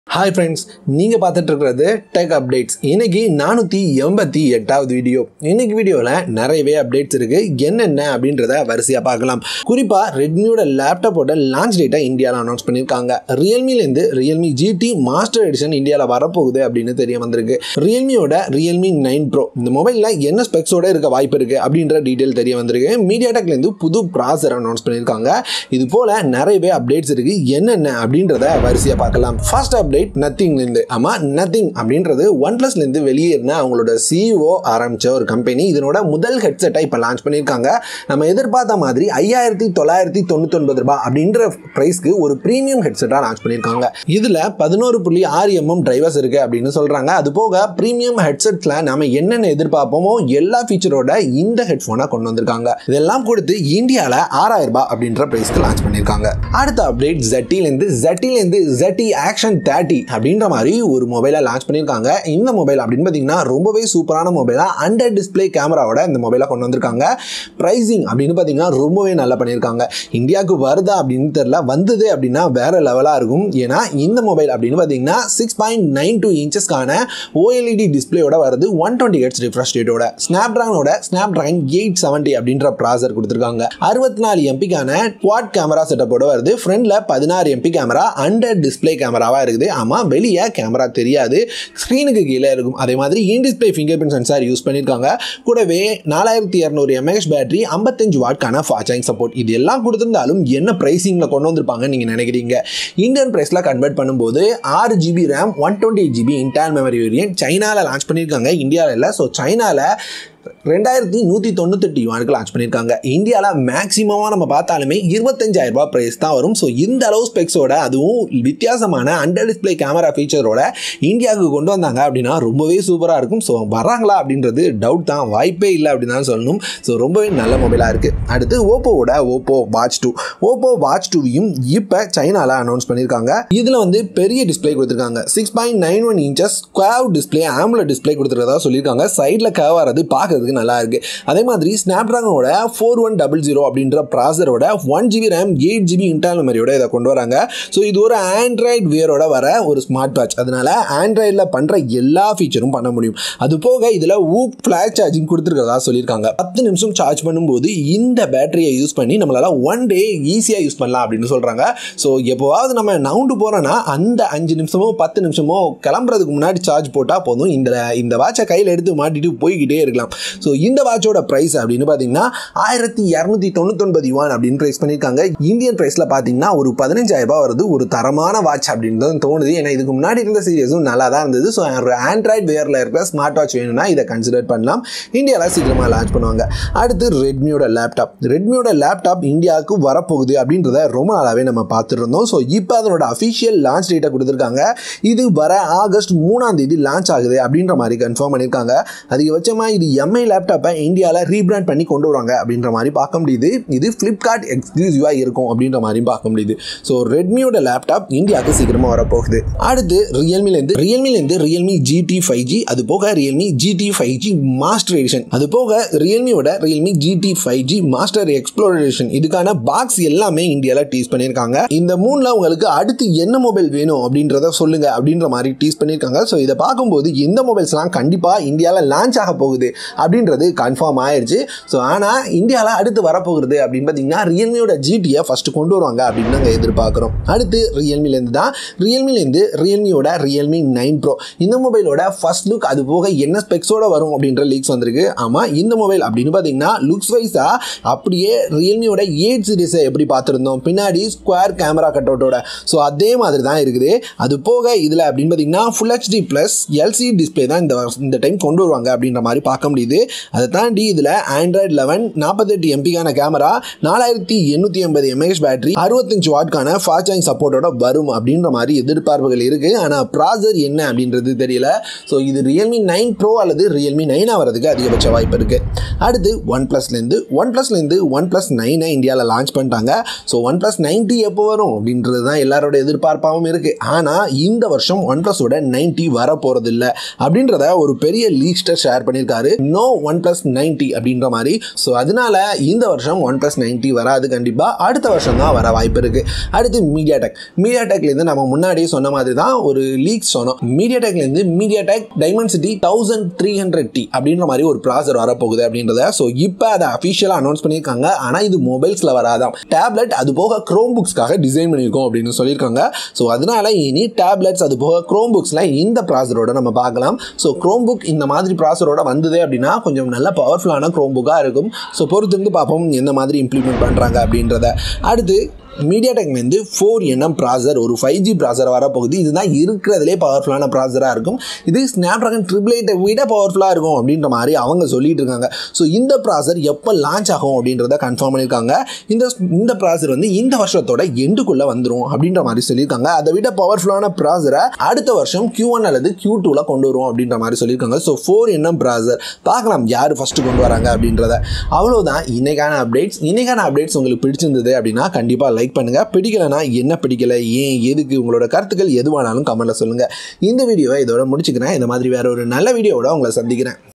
hi friends நீங்கள் பார்த்துட்டு இருக்கிறது டெக் அப்டேட்ஸ் இன்னைக்கு நானூற்றி எண்பத்தி எட்டாவது வீடியோ இன்னைக்கு வீடியோவில் நிறையவே அப்டேட்ஸ் இருக்குது என்னென்ன அப்படின்றத வரிசையாக பார்க்கலாம் குறிப்பாக ரெட்மியோட லேப்டாப்போட லான்ச் டேட்டை இந்தியாவில் அனௌன்ஸ் பண்ணியிருக்காங்க ரியல்மிலேருந்து ரியல்மி ஜிடி மாஸ்டர் எடிஷன் இந்தியாவில் வரப்போகுது அப்படின்னு தெரிய வந்திருக்கு ரியல்மியோட ரியல்மி நைன் ப்ரோ இந்த மொபைலில் என்ன ஸ்பெக்ஸோட இருக்க வாய்ப்பு இருக்குது அப்படின்ற டீட்டெயில் தெரிய வந்திருக்கு மீடியா டெக்லேருந்து புது ப்ராசர் அனௌன்ஸ் பண்ணியிருக்காங்க இது போல் நிறையவே அப்டேட்ஸ் இருக்குது என்னென்ன அப்படின்றத வரிசையாக பார்க்கலாம் ஃபர்ஸ்ட் அப்டேட் நத்திங்லேருந்து ஆமாம் நத்திங் அப்படின்றது ஒன் ப்ளஸ்லேருந்து வெளியேறின அவங்களோட சிஇஓ ஆரம்பித்த ஒரு கம்பெனி இதனோட முதல் ஹெட்செட்டை இப்போ லான்ச் பண்ணியிருக்காங்க நம்ம எதிர்பார்த்த மாதிரி ஐயாயிரத்தி தொள்ளாயிரத்தி தொண்ணூத்தொன்பது ரூபாய் அப்படின்ற ப்ரைஸ்க்கு ஒரு ப்ரீமியம் ஹெட்செட்டாக லான்ச் பண்ணியிருக்காங்க இதில் பதினோரு புள்ளி ஆறு எம்எம் டிரைவர்ஸ் இருக்குது அப்படின்னு சொல்கிறாங்க அது போக ப்ரீமியம் ஹெட்செட்டில் நம்ம என்னென்ன எதிர்பார்ப்போமோ எல்லா ஃபீச்சரோட இந்த ஹெட்ஃபோனை கொண்டு வந்திருக்காங்க இதெல்லாம் கொடுத்து இந்தியாவில் ஆறாயிரம் ரூபாய் அப்படின்ற ப்ரைஸ்க்கு லான்ச் பண்ணியிருக்காங்க அடுத்த அப்டேட் ஜட்டிலேருந்து ஜட்டிலேருந்து ஜட்டி ஆக்ஷன் தேர்ட்டி அப்படின்ற மாதிரி ஒரு மொபைலை லான்ச் பண்ணியிருக்காங்க இந்த மொபைல் அப்படின்னு பார்த்தீங்கன்னா ரொம்பவே சூப்பரான மொபைலாக அண்டர் டிஸ்பிளே கேமராவோட இந்த மொபைலை கொண்டு வந்திருக்காங்க ப்ரைஸிங் அப்படின்னு பார்த்தீங்கன்னா ரொம்பவே நல்லா பண்ணியிருக்காங்க இந்தியாவுக்கு வருதா அப்படின்னு தெரில வந்தது அப்படின்னா வேற லெவலாக இருக்கும் ஏன்னா இந்த மொபைல் அப்படின்னு பார்த்தீங்கன்னா சிக்ஸ் பாயிண்ட் நைன் டூ இன்ச்சஸ்க்கான ஓஎல்இடி டிஸ்பிளேயோட வருது ஒன் டுவெண்ட்டி ஹெட்ஸ் ரிஃப்ரெஷ் ரேட்டோட ஸ்னாப் ட்ராகனோட Snapdragon eight seventy processor ப்ராசர் கொடுத்துருக்காங்க அறுபத்தி நாலு எம்பிக்கான குவாட் கேமரா செட்டப்போட வருது ஃப்ரண்ட்ல பதினாறு எம்பி கேமரா அண்டர் டிஸ்பிளே கேமராவாக இருக்குது ஆமாம் வெளியே கேமரா தெரியாது ஸ்க்ரீனுக்கு கீழே இருக்கும் அதே மாதிரி in display fingerprint sensor use பண்ணியிருக்காங்க கூடவே நாலாயிரத்தி இரநூறு எம்ஏஹெச் பேட்டரி ஐம்பத்தஞ்சு வாட்கான ஃபாஸ்ட் சப்போர்ட் இது எல்லாம் கொடுத்திருந்தாலும் என்ன ப்ரைஸிங்கில் கொண்டு வந்திருப்பாங்கன்னு நீங்கள் நினைக்கிறீங்க இந்தியன் ப்ரைஸில் கன்வெர்ட் பண்ணும்போது ஆறு GB RAM one twenty GB internal memory variant சைனாவில் லான்ச் பண்ணியிருக்காங்க இந்தியாவில் இல்லை ஸோ சைனாவில் ரெண்டாயிரத்தி நூற்றி தொண்ணூத்தெட்டு யுவானுக்கு லான்ச் பண்ணியிருக்காங்க இந்தியாவில் மேக்ஸிமமாக நம்ம பார்த்தாலுமே இருபத்தஞ்சாயிரம் ரூபாய் ப்ரைஸ் தான் வரும் ஸோ இந்த அளவு ஸ்பெக்ஸோட அதுவும் வித்தியாசமான அண்டர் டிஸ்பிளே கேமரா ஃபீச்சரோட இந்தியாவுக்கு கொண்டு வந்தாங்க அப்படின்னா ரொம்பவே சூப்பராக இருக்கும் ஸோ வராங்களா அப்படின்றது டவுட் தான் வாய்ப்பே இல்லை அப்படின்னு தான் சொல்லணும் ஸோ ரொம்பவே நல்ல மொபைலாக இருக்குது அடுத்து ஓப்போவோட Oppo Watch two Oppo Watch டூவையும் இப்போ சைனாவில் அனௌன்ஸ் பண்ணியிருக்காங்க இதில் வந்து பெரிய டிஸ்பிளே கொடுத்துருக்காங்க six point nine one inches ஸ்கேவ் டிஸ்பிளே ஆம்புல டிஸ்பிளே கொடுத்துருக்கதா சொல்லியிருக்காங்க சைடில் கவ் வரது பார்க்கறதுக்கு நல்லா இருக்கு அதே மாதிரி ஸ்னாப் ட்ராகனோட ஃபோர் ஒன் டபுள் ஜீரோ அப்படின்ற ப்ராசரோட one GB RAM eight GB internal மெமரியோட இதை கொண்டு வராங்க ஸோ இது ஒரு ஆண்ட்ராய்டு வியரோட வர ஒரு ஸ்மார்ட் வாட்ச் அதனால ஆண்ட்ராய்டில் பண்ணுற எல்லா ஃபீச்சரும் பண்ண முடியும் அது போக இதில் ஊப் ஃப்ளாஷ் சார்ஜிங் கொடுத்துருக்கதா சொல்லியிருக்காங்க பத்து நிமிஷம் சார்ஜ் பண்ணும்போது இந்த பேட்டரியை யூஸ் பண்ணி நம்மளால ஒன் டே ஈஸியாக யூஸ் பண்ணலாம் அப்படின்னு சொல்கிறாங்க ஸோ எப்போவாவது நம்ம நவுண்டு போகிறோன்னா அந்த அஞ்சு நிமிஷமோ பத்து நிமிஷமோ கிளம்புறதுக்கு முன்னாடி சார்ஜ் போட்டால் போதும் இந்த இந்த வாட்சை கையில் எடுத்து மாட்டிட்டு போய்கிட்டே இருக்கலாம் ஸோ இந்த வாட்சோட ப்ரைஸ் அப்படின்னு பார்த்தீங்கன்னா ஆயிரத்தி இரநூத்தி தொண்ணூத்தொன்பது யுவான் அப்படின்னு ப்ரைஸ் பண்ணியிருக்காங்க இந்தியன் ப்ரைஸில் பார்த்தீங்கன்னா ஒரு பதினஞ்சாயிரம் ரூபாய் வருது ஒரு தரமான வாட்ச் அப்படின்னு தான் தோணுது ஏன்னா இதுக்கு முன்னாடி இருந்த சீரியஸும் நல்லா தான் இருந்தது ஸோ ஒரு ஆண்ட்ராய்டு வேரில் இருக்கிற ஸ்மார்ட் வாட்ச் வேணும்னா இதை கன்சிடர் பண்ணலாம் இந்தியாவில் சீக்கிரமாக லான்ச் பண்ணுவாங்க அடுத்து ரெட்மியோட லேப்டாப் ரெட்மியோட லேப்டாப் இந்தியாவுக்கு வரப்போகுது அப்படின்றத ரொம்ப நாளாகவே நம்ம பார்த்துட்டு இருந்தோம் ஸோ இப்போ அதனோட அஃபிஷியல் லான்ச் டேட்டை கொடுத்துருக்காங்க இது வர ஆகஸ்ட் மூணாம் தேதி லான்ச் ஆகுது அப்படின்ற மாதிரி கன்ஃபார்ம் பண்ணியிருக்காங்க அதிகபட்சமாக இது எம்ஐ லேப்டாப்பை இந்தியாவில் ரீபிராண்ட் பண்ணி கொண்டு வருவாங்க அப்படின்ற மாதிரி பார்க்க முடியுது இது ஃப்ளிப்கார்ட் எக்ஸ்க்ளூசிவாக இருக்கும் அப்படின்ற மாதிரி பார்க்க முடியுது ஸோ ரெட்மியோட லேப்டாப் இந்தியாவுக்கு சீக்கிரமாக வரப்போகுது அடுத்து ரியல்மிலேருந்து ரியல்மிலேருந்து ரியல்மி ஜிடி ஃபைவ் ஜி அது போக Realme GT five G Master Edition அது போக ரியல்மியோட Realme GT five G Master Explorer Edition இதுக்கான பாக்ஸ் எல்லாமே இந்தியாவில் டீஸ் பண்ணியிருக்காங்க இந்த மூணில் உங்களுக்கு அடுத்து என்ன மொபைல் வேணும் அப்படின்றத சொல்லுங்க அப்படின்ற மாதிரி டீஸ் பண்ணியிருக்காங்க ஸோ இதை பார்க்கும்போது இந்த மொபைல்ஸ்லாம் கண்டிப்பாக இந்தியாவில் லான்ச் ஆக போகுது அப்படின்றது கன்ஃபார்ம் ஆயிடுச்சு ஸோ ஆனால் இந்தியாவில் அடுத்து வரப்போகிறது அப்படின்னு பார்த்தீங்கன்னா ரியல்மியோட ஜிடியை ஃபஸ்ட்டு கொண்டு வருவாங்க அப்படின்னு நாங்கள் எதிர்பார்க்குறோம் அடுத்து ரியல்மிலேருந்து தான் ரியல்மிலேருந்து ரியல்மியோட ரியல்மி நைன் ப்ரோ இந்த மொபைலோட ஃபர்ஸ்ட் லுக் அது போக என்ன ஸ்பெக்ஸோட வரும் அப்படின்ற லீக்ஸ் வந்திருக்கு ஆமாம் இந்த மொபைல் அப்படின்னு பார்த்தீங்கன்னா லுக்ஸ் வைஸாக அப்படியே ரியல்மியோட எயிட் சீரிஸை எப்படி பார்த்துருந்தோம் பின்னாடி ஸ்கொயர் கேமரா கட் அவுட்டோட ஸோ அதே மாதிரி தான் இருக்குது அது போக இதில் அப்படின்னு பார்த்தீங்கன்னா full HD plus LC display தான் இந்த இந்த டைம் கொண்டு வருவாங்க அப்படின்ற மாதிரி பார்க்க முடியுது அதை தாண்டி இதில் ஆண்ட்ராய்டு லெவன் நாற்பத்தெட்டு எம்பிக்கான கேமரா நாலாயிரத்தி எண்ணூற்றி எண்பது எம்ஏஹெச் பேட்டரி அறுபத்தஞ்சு வாட்கான ஃபாஸ்ட் சார்ஜிங் சப்போர்ட்டோட வரும் அப்படின்ற மாதிரி எதிர்பார்ப்புகள் இருக்குது ஆனால் ப்ராசர் என்ன அப்படின்றது தெரியல ஸோ இது ரியல்மி நைன் ப்ரோ அல்லது ரியல்மி நைனாக வரதுக்கு அதிகபட்ச வாய்ப்பு இருக்குது அடுத்து ஒன் ப்ளஸ்லேருந்து ஒன் ப்ளஸ்லேருந்து ஒன் ப்ளஸ் நைனை இந்தியாவில் லான்ச் பண்ணிட்டாங்க ஸோ ஒன் ப்ளஸ் நைன்ட்டி எப்போ வரும் அப்படின்றது தான் எல்லாரோட எதிர்பார்ப்பாகவும் இருக்குது ஆனால் இந்த வருஷம் ஒன் ப்ளஸோட நைன்ட்டி வர போகிறது இல்லை அப்படின்றத ஒரு பெரிய லீக்ஸ்டர் ஷேர் பண்ணியிருக்காரு நோ ஒன் ப்ளஸ் நைன்ட்டி அப்படின்ற மாதிரி ஸோ அதனால இந்த வருஷம் ஒன் ப்ளஸ் நைன்ட்டி வராது கண்டிப்பாக அடுத்த வருஷம் தான் வர வாய்ப்பு இருக்குது அடுத்து மீடியா டெக் மீடியா டெக்லேருந்து நம்ம முன்னாடியே சொன்ன மாதிரி தான் ஒரு லீக்ஸ் சொன்னோம் மீடியா டெக்லேருந்து MediaTek Dimensity thousand three hundred T அப்படின்ற மாதிரி ஒரு ப்ராசர் வரப்போகுது அப்படின்றத ஸோ இப்போ அதை அஃபிஷியலாக அனௌன்ஸ் பண்ணியிருக்காங்க ஆனால் இது மொபைல்ஸில் வராதாம் டேப்லெட் அது போக க்ரோம் புக்ஸ்க்காக டிசைன் பண்ணியிருக்கோம் அப்படின்னு சொல்லியிருக்காங்க ஸோ அதனால இனி டேப்லெட்ஸ் அது போக க்ரோம் புக்ஸில் இந்த ப்ராசரோட நம்ம பார்க்கலாம் ஸோ க்ரோம் புக் இந்த மாதிரி ப்ராசரோட வந்தது அப்படின்னா கொஞ்சம் நல்ல பவர்ஃபுல்லான க்ரோம் புக்காக இருக்கும் ஸோ பொறுத்திருந்து பார்ப்போம் எந்த மாதிரி இம்ப்ளிமெண்ட் பண்ணுறாங்க அப்படின்றத அடுத்து மீடியா டெக்லேருந்து ஃபோர் என்எம் ப்ராசர் ஒரு ஃபைவ் ஜி ப்ராசர் வரப்போகுது இதுதான் இருக்கிறதுலே பவர்ஃபுல்லான ப்ராசராக இருக்கும் இது ஸ்னாப் ட்ராகன் ட்ரிபிள் எயிட்டை விட பவர்ஃபுல்லாக இருக்கும் அப்படின்ற மாதிரி அவங்க சொல்லிட்டு இருக்காங்க ஸோ இந்த ப்ராசர் எப்போ லான்ச் ஆகும் அப்படின்றத கன்ஃபார்ம் பண்ணியிருக்காங்க இந்த இந்த ப்ராசர் வந்து இந்த வருஷத்தோட எண்டுக்குள்ளே வந்துடும் அப்படின்ற மாதிரி சொல்லியிருக்காங்க அதை விட பவர்ஃபுல்லான ப்ராசரை அடுத்த வருஷம் Q1 ஒன் அல்லது Q2 டூவில் கொண்டு வரும் அப்படின்ற மாதிரி சொல்லியிருக்காங்க ஸோ ஃபோர் என்எம் ப்ராசர் பார்க்கலாம் யார் ஃபஸ்ட்டு கொண்டு வராங்க அப்படின்றத அவ்வளோதான் இன்னைக்கான அப்டேட்ஸ் இன்னைக்கான அப்டேட்ஸ் உங்களுக்கு பிடிச்சிருந்தது அப்படின்னா கண்டிப்பாக லைக் பண்ணுங்கள் பிடிக்கலைன்னா என்ன பிடிக்கல ஏன் எதுக்கு உங்களோட கருத்துக்கள் எதுவானாலும் கமெண்ட்டில் சொல்லுங்கள் இந்த வீடியோவை இதோட முடிச்சுக்கிறேன் இந்த மாதிரி வேற ஒரு நல்ல வீடியோவோட உங்களை சந்திக்கிறேன்